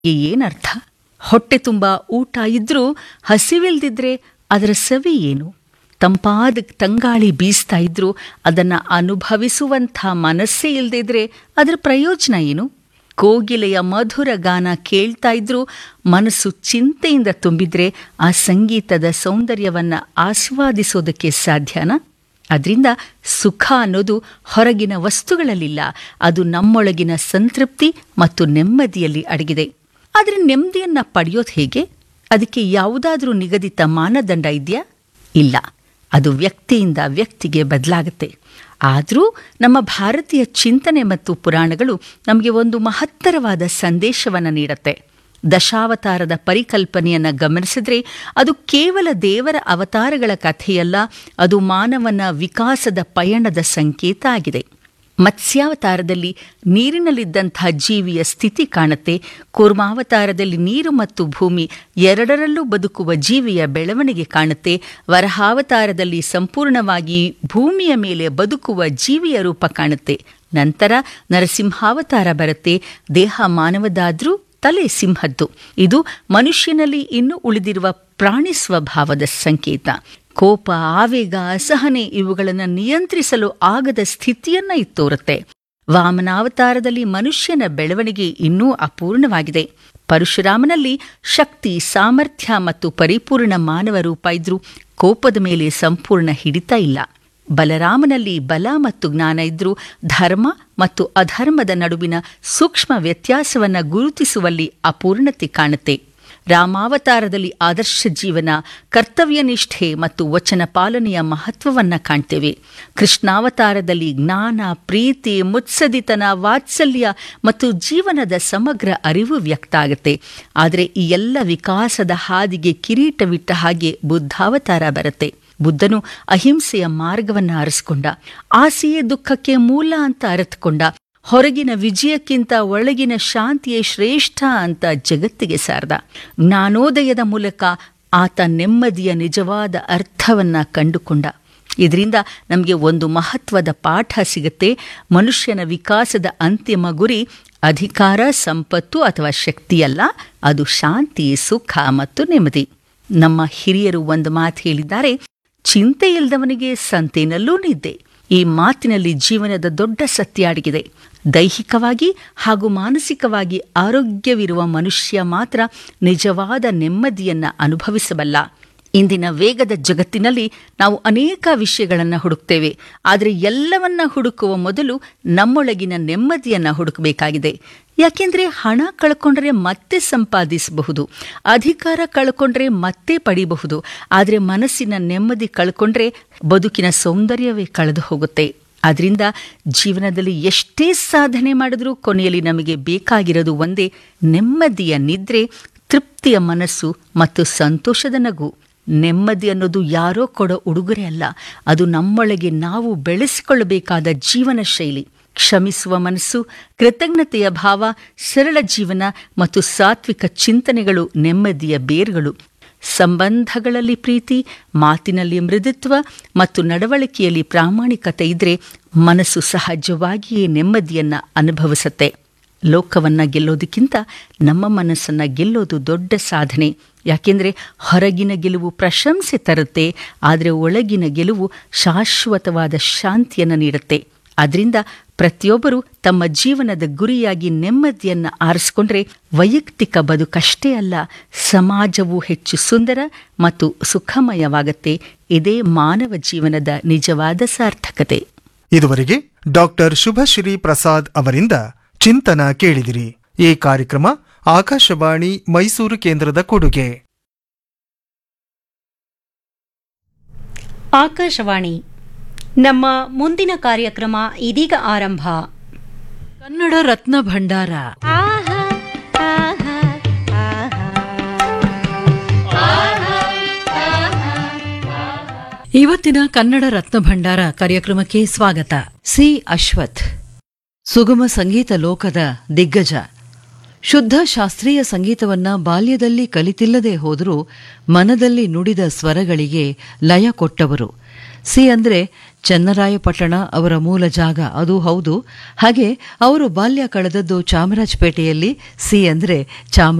ಏನರ್ಥ ಹೊಟ್ಟೆ ತುಂಬ ಊಟ ಇದ್ರೂ ಹಸಿವಿಲ್ದಿದ್ರೆ ಅದರ ಸವಿ ಏನು ತಂಪಾದ ತಂಗಾಳಿ ಬೀಸ್ತಾ ಇದ್ರೂ ಅದನ್ನು ಅನುಭವಿಸುವಂಥ ಮನಸ್ಸೇ ಇಲ್ಲದಿದ್ರೆ ಅದರ ಪ್ರಯೋಜನ ಏನು ಕೋಗಿಲೆಯ ಮಧುರ ಗಾನ ಕೇಳ್ತಾ ಇದ್ರೂ ಮನಸ್ಸು ಚಿಂತೆಯಿಂದ ತುಂಬಿದ್ರೆ ಆ ಸಂಗೀತದ ಸೌಂದರ್ಯವನ್ನು ಆಸ್ವಾದಿಸೋದಕ್ಕೆ ಸಾಧ್ಯನಾ ಅದರಿಂದ ಸುಖ ಅನ್ನೋದು ಹೊರಗಿನ ವಸ್ತುಗಳಲ್ಲಿಲ್ಲ ಅದು ನಮ್ಮೊಳಗಿನ ಸಂತೃಪ್ತಿ ಮತ್ತು ನೆಮ್ಮದಿಯಲ್ಲಿ ಅಡಗಿದೆ ಆದರೆ ನೆಮ್ಮದಿಯನ್ನು ಪಡೆಯೋದು ಹೇಗೆ ಅದಕ್ಕೆ ಯಾವುದಾದ್ರೂ ನಿಗದಿತ ಮಾನದಂಡ ಇದೆಯಾ ಇಲ್ಲ ಅದು ವ್ಯಕ್ತಿಯಿಂದ ವ್ಯಕ್ತಿಗೆ ಬದಲಾಗುತ್ತೆ ಆದರೂ ನಮ್ಮ ಭಾರತೀಯ ಚಿಂತನೆ ಮತ್ತು ಪುರಾಣಗಳು ನಮಗೆ ಒಂದು ಮಹತ್ತರವಾದ ಸಂದೇಶವನ್ನು ನೀಡುತ್ತೆ ದಶಾವತಾರದ ಪರಿಕಲ್ಪನೆಯನ್ನು ಗಮನಿಸಿದ್ರೆ ಅದು ಕೇವಲ ದೇವರ ಅವತಾರಗಳ ಕಥೆಯಲ್ಲ ಅದು ಮಾನವನ ವಿಕಾಸದ ಪಯಣದ ಸಂಕೇತ ಆಗಿದೆ ಮತ್ಸ್ಯಾವತಾರದಲ್ಲಿ ನೀರಿನಲ್ಲಿದ್ದಂಥ ಜೀವಿಯ ಸ್ಥಿತಿ ಕಾಣುತ್ತೆ ಕೂರ್ಮಾವತಾರದಲ್ಲಿ ನೀರು ಮತ್ತು ಭೂಮಿ ಎರಡರಲ್ಲೂ ಬದುಕುವ ಜೀವಿಯ ಬೆಳವಣಿಗೆ ಕಾಣುತ್ತೆ ವರಹಾವತಾರದಲ್ಲಿ ಸಂಪೂರ್ಣವಾಗಿ ಭೂಮಿಯ ಮೇಲೆ ಬದುಕುವ ಜೀವಿಯ ರೂಪ ಕಾಣುತ್ತೆ ನಂತರ ನರಸಿಂಹಾವತಾರ ಬರುತ್ತೆ ದೇಹ ಮಾನವದಾದ್ರೂ ತಲೆ ಸಿಂಹದ್ದು ಇದು ಮನುಷ್ಯನಲ್ಲಿ ಇನ್ನೂ ಉಳಿದಿರುವ ಪ್ರಾಣಿ ಸ್ವಭಾವದ ಸಂಕೇತ ಕೋಪ ಆವೇಗ ಅಸಹನೆ ಇವುಗಳನ್ನು ನಿಯಂತ್ರಿಸಲು ಆಗದ ಸ್ಥಿತಿಯನ್ನ ಇದು ತೋರುತ್ತೆ ವಾಮನಾವತಾರದಲ್ಲಿ ಮನುಷ್ಯನ ಬೆಳವಣಿಗೆ ಇನ್ನೂ ಅಪೂರ್ಣವಾಗಿದೆ ಪರಶುರಾಮನಲ್ಲಿ ಶಕ್ತಿ ಸಾಮರ್ಥ್ಯ ಮತ್ತು ಪರಿಪೂರ್ಣ ಮಾನವ ರೂಪ ಇದ್ರೂ ಕೋಪದ ಮೇಲೆ ಸಂಪೂರ್ಣ ಹಿಡಿತ ಇಲ್ಲ ಬಲರಾಮನಲ್ಲಿ ಬಲ ಮತ್ತು ಜ್ಞಾನ ಇದ್ರೂ ಧರ್ಮ ಮತ್ತು ಅಧರ್ಮದ ನಡುವಿನ ಸೂಕ್ಷ್ಮ ವ್ಯತ್ಯಾಸವನ್ನು ಗುರುತಿಸುವಲ್ಲಿ ಅಪೂರ್ಣತೆ ಕಾಣುತ್ತೆ ರಾಮಾವತಾರದಲ್ಲಿ ಆದರ್ಶ ಜೀವನ ಕರ್ತವ್ಯ ನಿಷ್ಠೆ ಮತ್ತು ವಚನ ಪಾಲನೆಯ ಮಹತ್ವವನ್ನು ಕಾಣ್ತೇವೆ ಕೃಷ್ಣಾವತಾರದಲ್ಲಿ ಜ್ಞಾನ ಪ್ರೀತಿ ಮುತ್ಸದಿತನ ವಾತ್ಸಲ್ಯ ಮತ್ತು ಜೀವನದ ಸಮಗ್ರ ಅರಿವು ವ್ಯಕ್ತ ಆಗುತ್ತೆ ಆದರೆ ಈ ಎಲ್ಲ ವಿಕಾಸದ ಹಾದಿಗೆ ಕಿರೀಟವಿಟ್ಟ ಹಾಗೆ ಬುದ್ಧಾವತಾರ ಬರುತ್ತೆ ಬುದ್ಧನು ಅಹಿಂಸೆಯ ಮಾರ್ಗವನ್ನು ಅರಸ್ಕೊಂಡ ಆಸೆಯೇ ದುಃಖಕ್ಕೆ ಮೂಲ ಅಂತ ಅರಿತುಕೊಂಡ ಹೊರಗಿನ ವಿಜಯಕ್ಕಿಂತ ಒಳಗಿನ ಶಾಂತಿಯೇ ಶ್ರೇಷ್ಠ ಅಂತ ಜಗತ್ತಿಗೆ ಸಾರ್ದ ಜ್ಞಾನೋದಯದ ಮೂಲಕ ಆತ ನೆಮ್ಮದಿಯ ನಿಜವಾದ ಅರ್ಥವನ್ನ ಕಂಡುಕೊಂಡ ಇದರಿಂದ ನಮಗೆ ಒಂದು ಮಹತ್ವದ ಪಾಠ ಸಿಗುತ್ತೆ ಮನುಷ್ಯನ ವಿಕಾಸದ ಅಂತಿಮ ಗುರಿ ಅಧಿಕಾರ ಸಂಪತ್ತು ಅಥವಾ ಶಕ್ತಿಯಲ್ಲ ಅದು ಶಾಂತಿ ಸುಖ ಮತ್ತು ನೆಮ್ಮದಿ ನಮ್ಮ ಹಿರಿಯರು ಒಂದು ಮಾತು ಹೇಳಿದ್ದಾರೆ ಚಿಂತೆ ಇಲ್ಲದವನಿಗೆ ಸಂತೆನಲ್ಲೂ ನಿದ್ದೆ ಈ ಮಾತಿನಲ್ಲಿ ಜೀವನದ ದೊಡ್ಡ ಸತ್ಯ ಅಡಗಿದೆ ದೈಹಿಕವಾಗಿ ಹಾಗೂ ಮಾನಸಿಕವಾಗಿ ಆರೋಗ್ಯವಿರುವ ಮನುಷ್ಯ ಮಾತ್ರ ನಿಜವಾದ ನೆಮ್ಮದಿಯನ್ನು ಅನುಭವಿಸಬಲ್ಲ ಇಂದಿನ ವೇಗದ ಜಗತ್ತಿನಲ್ಲಿ ನಾವು ಅನೇಕ ವಿಷಯಗಳನ್ನು ಹುಡುಕ್ತೇವೆ ಆದರೆ ಎಲ್ಲವನ್ನ ಹುಡುಕುವ ಮೊದಲು ನಮ್ಮೊಳಗಿನ ನೆಮ್ಮದಿಯನ್ನು ಹುಡುಕಬೇಕಾಗಿದೆ ಯಾಕೆಂದ್ರೆ ಹಣ ಕಳ್ಕೊಂಡ್ರೆ ಮತ್ತೆ ಸಂಪಾದಿಸಬಹುದು ಅಧಿಕಾರ ಕಳ್ಕೊಂಡ್ರೆ ಮತ್ತೆ ಪಡಿಬಹುದು ಆದರೆ ಮನಸ್ಸಿನ ನೆಮ್ಮದಿ ಕಳ್ಕೊಂಡ್ರೆ ಬದುಕಿನ ಸೌಂದರ್ಯವೇ ಕಳೆದು ಹೋಗುತ್ತೆ ಅದರಿಂದ ಜೀವನದಲ್ಲಿ ಎಷ್ಟೇ ಸಾಧನೆ ಮಾಡಿದ್ರೂ ಕೊನೆಯಲ್ಲಿ ನಮಗೆ ಬೇಕಾಗಿರೋದು ಒಂದೇ ನೆಮ್ಮದಿಯ ನಿದ್ರೆ ತೃಪ್ತಿಯ ಮನಸ್ಸು ಮತ್ತು ಸಂತೋಷದ ನಗು ನೆಮ್ಮದಿ ಅನ್ನೋದು ಯಾರೋ ಕೊಡೋ ಉಡುಗೊರೆ ಅಲ್ಲ ಅದು ನಮ್ಮೊಳಗೆ ನಾವು ಬೆಳೆಸಿಕೊಳ್ಳಬೇಕಾದ ಜೀವನ ಶೈಲಿ ಕ್ಷಮಿಸುವ ಮನಸ್ಸು ಕೃತಜ್ಞತೆಯ ಭಾವ ಸರಳ ಜೀವನ ಮತ್ತು ಸಾತ್ವಿಕ ಚಿಂತನೆಗಳು ನೆಮ್ಮದಿಯ ಬೇರುಗಳು ಸಂಬಂಧಗಳಲ್ಲಿ ಪ್ರೀತಿ ಮಾತಿನಲ್ಲಿ ಮೃದುತ್ವ ಮತ್ತು ನಡವಳಿಕೆಯಲ್ಲಿ ಪ್ರಾಮಾಣಿಕತೆ ಇದ್ರೆ ಮನಸ್ಸು ಸಹಜವಾಗಿಯೇ ನೆಮ್ಮದಿಯನ್ನ ಅನುಭವಿಸುತ್ತೆ ಲೋಕವನ್ನ ಗೆಲ್ಲೋದಕ್ಕಿಂತ ನಮ್ಮ ಮನಸ್ಸನ್ನ ಗೆಲ್ಲೋದು ದೊಡ್ಡ ಸಾಧನೆ ಯಾಕೆಂದ್ರೆ ಹೊರಗಿನ ಗೆಲುವು ಪ್ರಶಂಸೆ ತರುತ್ತೆ ಆದರೆ ಒಳಗಿನ ಗೆಲುವು ಶಾಶ್ವತವಾದ ಶಾಂತಿಯನ್ನು ನೀಡುತ್ತೆ ಅದರಿಂದ ಪ್ರತಿಯೊಬ್ಬರು ತಮ್ಮ ಜೀವನದ ಗುರಿಯಾಗಿ ನೆಮ್ಮದಿಯನ್ನ ಆರಿಸಿಕೊಂಡ್ರೆ ವೈಯಕ್ತಿಕ ಬದುಕಷ್ಟೇ ಅಲ್ಲ ಸಮಾಜವು ಹೆಚ್ಚು ಸುಂದರ ಮತ್ತು ಸುಖಮಯವಾಗತ್ತೆ ಇದೇ ಮಾನವ ಜೀವನದ ನಿಜವಾದ ಸಾರ್ಥಕತೆ ಇದುವರೆಗೆ ಡಾಕ್ಟರ್ ಶುಭಶ್ರೀ ಪ್ರಸಾದ್ ಅವರಿಂದ ಚಿಂತನ ಕೇಳಿದಿರಿ ಈ ಕಾರ್ಯಕ್ರಮ ಆಕಾಶವಾಣಿ ಮೈಸೂರು ಕೇಂದ್ರದ ಕೊಡುಗೆ ಆಕಾಶವಾಣಿ ನಮ್ಮ ಮುಂದಿನ ಕಾರ್ಯಕ್ರಮ ಇದೀಗ ಆರಂಭ ಕನ್ನಡ ರತ್ನ ಭಂಡಾರ ಇವತ್ತಿನ ಕನ್ನಡ ರತ್ನ ಭಂಡಾರ ಕಾರ್ಯಕ್ರಮಕ್ಕೆ ಸ್ವಾಗತ ಸಿ ಅಶ್ವಥ್ ಸುಗಮ ಸಂಗೀತ ಲೋಕದ ದಿಗ್ಗಜ ಶುದ್ಧ ಶಾಸ್ತ್ರೀಯ ಸಂಗೀತವನ್ನ ಬಾಲ್ಯದಲ್ಲಿ ಕಲಿತಿಲ್ಲದೆ ಹೋದರೂ ಮನದಲ್ಲಿ ನುಡಿದ ಸ್ವರಗಳಿಗೆ ಲಯ ಕೊಟ್ಟವರು ಸಿ ಅಂದ್ರೆ ಚನ್ನರಾಯಪಟ್ಟಣ ಅವರ ಮೂಲ ಜಾಗ ಅದು ಹೌದು ಹಾಗೆ ಅವರು ಬಾಲ್ಯ ಕಳೆದದ್ದು ಚಾಮರಾಜಪೇಟೆಯಲ್ಲಿ ಸಿ ಅಂದ್ರೆ ಚಾಮ